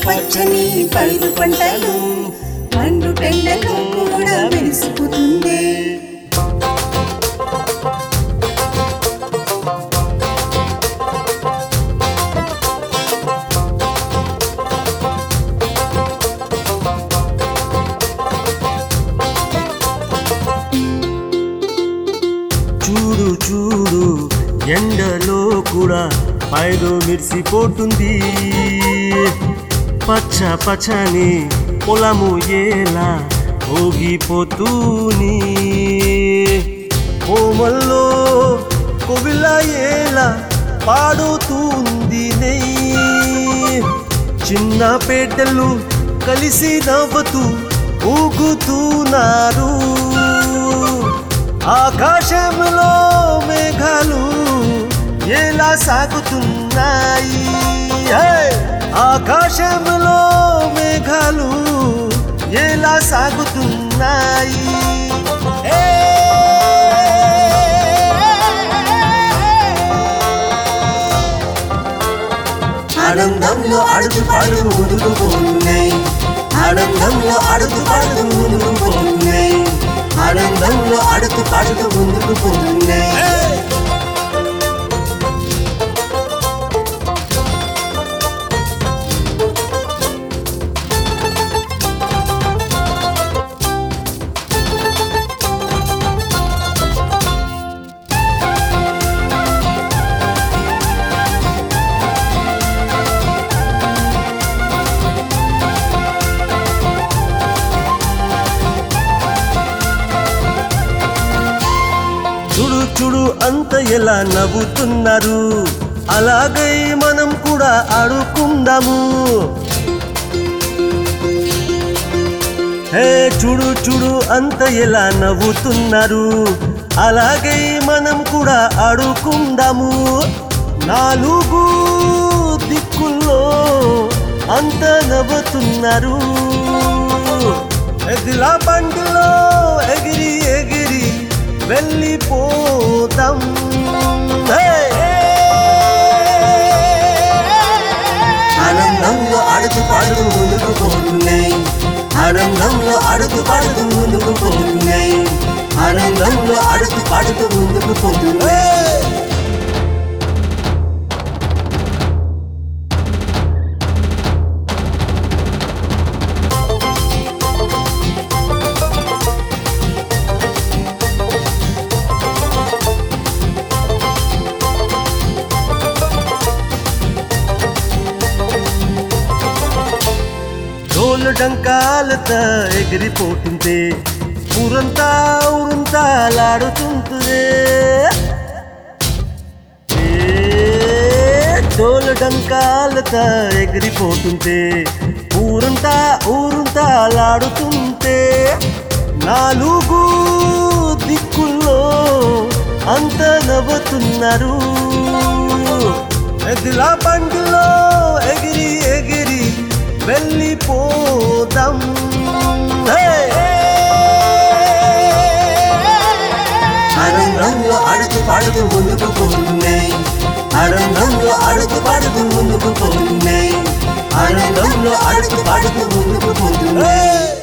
పచ్చని పైరు పంటలు పండు టెండలు కూడా వెలిసిపోతుంది చూడు చూడు ఎండలో కూడా పైరు మిరిసిపోతుంది పచ్చ పచ్చని పొలము ఎలా ఊగిపోతూని కోమల్లో కొవిల ఎలా పాడుతుంది నెయ్యి చిన్న పేటలు కలిసి నవ్వుతూ ఊగుతున్నారు ఆకాశంలో మేఘాలు ఎలా సాగుతున్నాయి హే! ఆకాశంలో మేఘాలు ఎలా సాగుతున్నాయి ఏ! ఆనందంలో అడుగు పాడు ముందుకు పోతున్నాయి ఆనందంలో అడుగు పాడు ముందుకు పోతున్నాయి ఆనందంలో అడుగు పాడుతూ ముందుకు పోతున్నాయి చూడు చూడు అంత ఎలా నవ్వుతున్నారు అలాగే మనం కూడా ఆడుకుందాము హే చూడు చూడు అంత ఎలా నవ్వుతున్నారు అలాగే మనం కూడా ఆడుకుందాము నాలుగు దిక్కుల్లో అంత నవ్వుతున్నారు ఎగిలా బండిలో ఎగిరి ఎగిరి వెళ్ళిపోతాం హే! ఆనందంలో అడుగు పాడుతూ ముందుకు పోతున్నాయి ఆనందంలో అడుగు పాడుతూ ముందుకు పోతున్నాయి ఆనందంలో అడుగు పాడుతూ ముందుకు పోతున్నాయి డోలు డంకాలతో ఎగిరిపోతుంటే ఊరంతా ఊరంతా లాడుతుంటుదే ఏ డోలు డంకాలతో ఎగిరిపోతుంటే ఊరంతా ఊరంతా లాడుతుంటే నాలుగు దిక్కుల్లో అంత నవ్వుతున్నారు ఎదిలా బండిలో ఎగిరి ఎగిరి వెళ్ళిపోదాం హే! ఆనందంలో అడుగు పాడుతూ ముందుకు పోతున్నాయి ఆనందంలో అడుగు పాడుతూ ముందుకు పోతున్నాయి ఆనందంలో అడుగు పాడుతూ ముందుకు పోతున్నాయి హే!